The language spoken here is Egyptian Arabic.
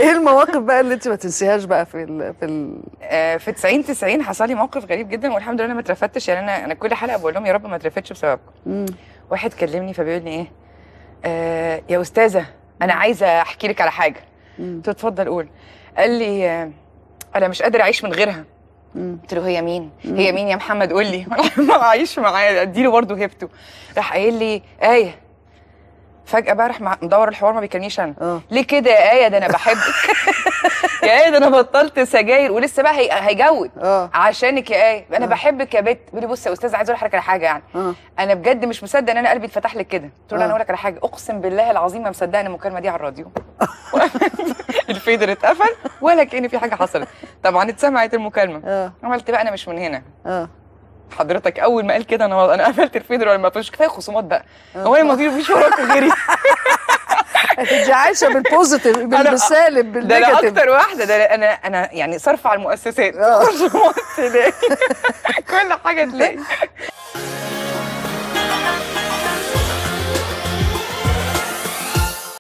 ايه المواقف بقى اللي انت ما تنسيهاش بقى في ال في ال آه، في 90 90 حصل لي موقف غريب جدا والحمد لله انا ما اترفدتش يعني انا انا كل حلقه بقول لهم يا رب ما اترفدش بسببكم مم. واحد كلمني فبيقول لي ايه آه يا استاذه انا عايزه احكي لك على حاجه مم. قلت له اتفضل قول قال لي آه انا مش قادر اعيش من غيرها مم. قلت له هي مين هي مين يا محمد قول لي ما اعيش معاه اديله برضه هيبته راح قايل لي ايه فجاه بقى راح مع- مدور الحوار ما بيكلمنيش انا اه ليه كده يا ايه ده انا بحبك يا ايه ده انا بطلت سجاير ولسه بقى هي- هيجود اه عشانك يا ايه انا آه. بحبك يا بت بيقول لي بص يا استاذ عايز اقول لحضرتك على حاجه يعني اه انا بجد مش مصدق ان انا قلبي اتفتح لك كده قلت له آه. انا اقول لك على حاجه اقسم بالله العظيم ما مصدقه ان المكالمه دي على الراديو الفيدر اتقفل ولا كان في حاجه حصلت طبعا اتسمعت المكالمه اه عملت بقى انا مش من هنا اه حضرتك اول ما قال كده انا انا قفلت الفيدر ولا ما فيش كفايه خصومات بقى آه. هو انا ما فيش مفيش وراك غيري انت عايشه بالبوزيتيف بال- أنا- بالسالب ده انا بالنيجاتيف اكتر واحده ده انا انا يعني صرف على المؤسسات آه. خصومات تلاقي كل حاجه تلاقي